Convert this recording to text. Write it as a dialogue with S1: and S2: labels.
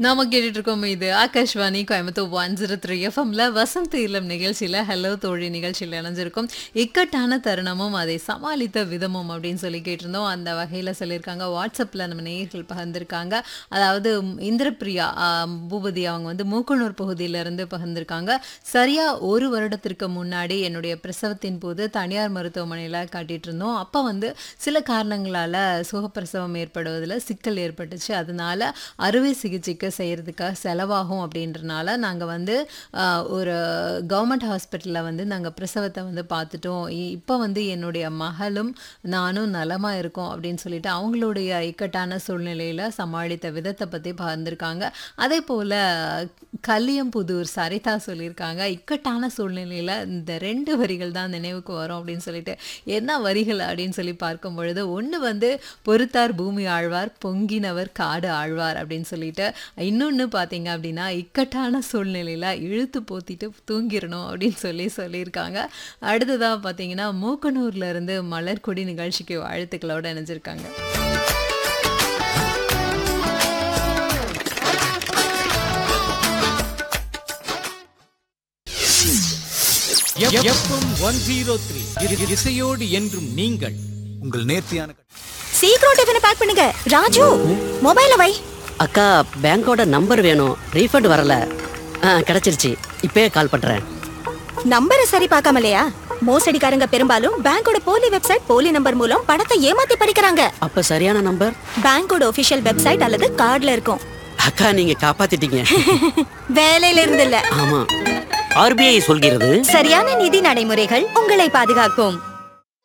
S1: நாம கேட்டுட்டு இருக்கோம் இது Akashvani Coimbatore one zero three எஃப்எம்ல வசந்த் இல்லம் நிகழ்ச்சியில ஹலோ தோழி நிகழ்ச்சியில் இணைஞ்சிருக்கும் இக்கட்டான தருணமும் அதை சமாளித்த விதமும் அப்படின்னு சொல்லி கேட்டிருந்தோம் அந்த வகையில் சொல்லியிருக்காங்க வாட்ஸ்அப்பில் நம்ம நேயர்கள் பகிர்ந்திருக்காங்க அதாவது இந்திரபிரியா ஆஹ், பூபதி அவங்க வந்து மூக்கனூர் பகுதியிலிருந்து பகிர்ந்திருக்காங்க சரியா ஒரு வருடத்திற்கு முன்னாடி என்னுடைய பிரசவத்தின் போது தனியார் மருத்துவமனையில் காட்டிட்டு இருந்தோம் அப்போ வந்து சில காரணங்களால சுகப்பிரசவம் ஏற்படுவதில் சிக்கல் ஏற்பட்டுச்சு அதனால அறுவை சிகிச்சைக்கு செய்கிறதுக்காக செலவாகும் அப்படின்றனால நாங்கள் வந்து ஆஹ், ஒரு கவர்மெண்ட் ஹாஸ்பிட்டலில் வந்து நாங்கள் பிரசவத்தை வந்து பார்த்துட்டோம் இப்போ வந்து என்னுடைய மகளும் நானும் நலமாக இருக்கோம் அப்படின்னு சொல்லிட்டு அவங்களுடைய இக்கட்டான சூழ்நிலையில் சமாளித்த விதத்தை பற்றி பகிர்ந்திருக்காங்க அதே போல் கல்லியம்புதூர் சரிதா சொல்லியிருக்காங்க இக்கட்டான சூழ்நிலையில் இந்த ரெண்டு வரிகள் தான் நினைவுக்கு வரும் அப்படின்னு சொல்லிட்டு என்ன வரிகள் அப்படின்னு சொல்லி பார்க்கும் பொழுது ஒன்று வந்து பொறுத்தார் பூமி ஆழ்வார் பொங்கினவர் காடு ஆழ்வார் அப்படின்னு சொல்லிட்டு இன்னொன்று பார்த்தீங்க அப்படின்னா இக்கட்டான சூழ்நிலையில் இழுத்து போத்திட்டு தூங்கிடணும் அப்படின்னு சொல்லி சொல்லியிருக்காங்க அடுத்ததாக பார்த்தீங்கன்னா மூக்கனூர்ல இருந்து மலர்கொடி நிகழ்ச்சிக்கு வாழ்த்துக்களோட இணைஞ்சிருக்காங்க
S2: எஃப்எம் ஒன் ஜீரோ த்ரீ இசையோடு என்றும் நீங்கள்
S3: உங்கள் நேர்த்தியான
S4: சீக்கிரம் டிஃபனை பேக் பண்ணுங்க ராஜு மொபைல வை
S5: அக்கா பேங்கோட நம்பர் வேணும் ரீஃபண்ட் வரல ஆ கிடைச்சிருச்சு இப்பயே கால் பண்றேன்
S4: நம்பரை சரி பார்க்காமலையா மோசடிக்காரங்க பெரும்பாலும் பேங்கோட போலி வெப்சைட் போலி நம்பர் மூலம் பணத்தை ஏமாத்தி பறிக்கிறாங்க
S5: அப்ப சரியான நம்பர்
S4: பேங்கோட ஒபிஷியல் வெப்சைட் அல்லது கார்டுல இருக்கும்
S5: அக்கா நீங்க காப்பாத்திட்டீங்க
S4: வேலையில இருந்து இல்ல
S5: ஆமா ஆர்பிஐ சொல்கிறது
S4: சரியான நிதி நடைமுறைகள் உங்களை பாதுகாக்கும்